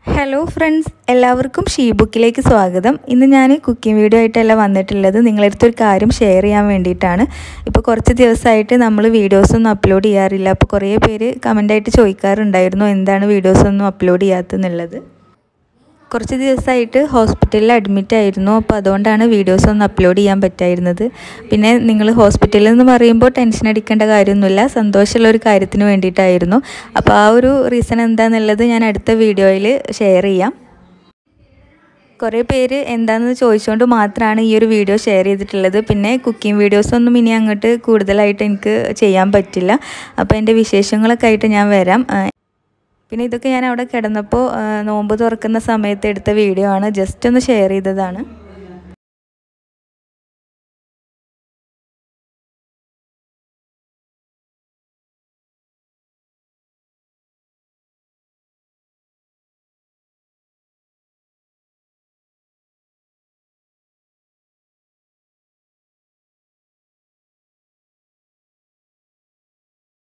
hello friends എല്ലാവർക്കും she ബുക്കിലേക്ക് സ്വാഗതം ഇന്ന് ഞാൻ കുക്കിംഗ് വീഡിയോ ആയിട്ടല്ല വന്നിട്ടുള്ളത് നിങ്ങളടുത്ത് ഒരു കാര്യം ഷെയർ ചെയ്യാൻ വേണ്ടിയിട്ടാണ് ഇപ്പോൾ കുറച്ച് ദിവസമായിട്ട് നമ്മൾ വീഡിയോസൊന്നും അപ്ലോഡ് ചെയ്യാറില്ല അപ്പോൾ കുറേ പേര് കമൻ്റായിട്ട് ചോദിക്കാറുണ്ടായിരുന്നു എന്താണ് വീഡിയോസൊന്നും അപ്ലോഡ് ചെയ്യാത്തെന്നുള്ളത് കുറച്ച് ദിവസമായിട്ട് ഹോസ്പിറ്റലിൽ അഡ്മിറ്റ് ആയിരുന്നു അപ്പോൾ അതുകൊണ്ടാണ് വീഡിയോസ് ഒന്നും അപ്ലോഡ് ചെയ്യാൻ പറ്റായിരുന്നത് പിന്നെ നിങ്ങൾ ഹോസ്പിറ്റലിൽ എന്ന് പറയുമ്പോൾ ടെൻഷൻ അടിക്കേണ്ട കാര്യമൊന്നുമില്ല സന്തോഷമുള്ള ഒരു കാര്യത്തിന് വേണ്ടിയിട്ടായിരുന്നു അപ്പോൾ ആ ഒരു റീസൺ എന്താണെന്നുള്ളത് ഞാൻ അടുത്ത വീഡിയോയിൽ ഷെയർ ചെയ്യാം കുറേ പേര് എന്താണെന്ന് ചോദിച്ചുകൊണ്ട് മാത്രമാണ് ഈ ഒരു വീഡിയോ ഷെയർ ചെയ്തിട്ടുള്ളത് പിന്നെ കുക്കിംഗ് വീഡിയോസൊന്നും ഇനി അങ്ങോട്ട് കൂടുതലായിട്ട് എനിക്ക് ചെയ്യാൻ പറ്റില്ല അപ്പോൾ എൻ്റെ വിശേഷങ്ങളൊക്കെ ആയിട്ട് ഞാൻ വരാം പിന്നെ ഇതൊക്കെ ഞാൻ അവിടെ കിടന്നപ്പോൾ നോമ്പ് തുറക്കുന്ന സമയത്ത് എടുത്ത വീഡിയോ ആണ് ജസ്റ്റ് ഒന്ന് ഷെയർ ചെയ്തതാണ്